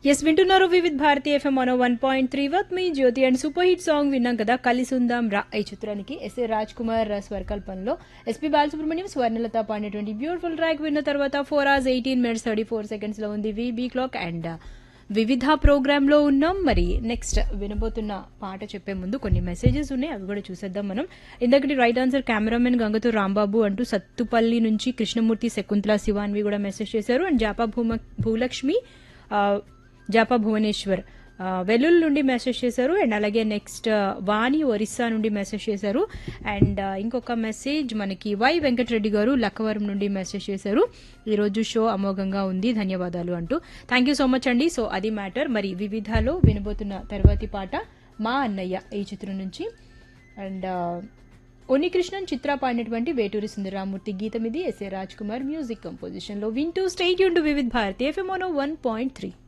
yes వింటున్నారు Vividh Bharati FM మనో one point three with me Jyothi and super hit song విన్నాం కదా కలిసి ఉందాం రా ఈ చిత్రానికి ఎస్ఏ రాజ్ కుమార్ స్వరకల్పనలో ఎస్పీ బాలసుబ్రహ్మణ్యం స్వర్ణలత పాడినటువంటి బ్యూటిఫుల్ ట్రాక్ విన్న తర్వాత four hours eighteen minutes thirty four seconds లో ఉంది VB clock and Vividha programme లో ఉన్నాం మరి నెక్స్ట్ వినబోతున్న పాట చెప్పే ముందు కొన్ని మెసేజెస్ ఉన్నాయి అవి కూడా చూసేద్దాం మనం ఇందకటి రైట్ ఆన్సర్ కెమెరామెన్ గంగతో రాంబాబు అంటూ సత్తుపల్లి నుంచి కృష్ణమూర్తి శకుంతల శివాన్వి కూడా మెసేజ్ చేశారు అండ్ జాపా భూమ భూలక్ష్మి ఆ, జాపా భువనేశ్వర్ ఆ, వెల్లుల్లి నుండి మెసేజ్ చేశారు అండ్ అలాగే నెక్స్ట్ వాణి ఒరిస్సా నుండి మెసేజ్ చేశారు అండ్ ఆ, ఇంకొక మెసేజ్ మనకి వై వెంకటరెడ్డి గారు లక్కవరం నుండి మెసేజ్ చేశారు ఈరోజు షో అమోఘంగా ఉంది ధన్యవాదాలు అంటూ థ్యాంక్ యూ సో మచ్ అండి సో అది మ్యాటర్ మరి వివిధలో వినబోతున్న తర్వాతి పాట మా అన్నయ్య ఈ చిత్రం నుంచి అండ్ కృష్ణన్ చిత్ర పాడినటువంటి వేటూరి సుందరరామూర్తి గీతం ఇది SA Raj Kumar music composition లో వింటూ స్టేట్ యూన్ to Vividh Bharati FM one point three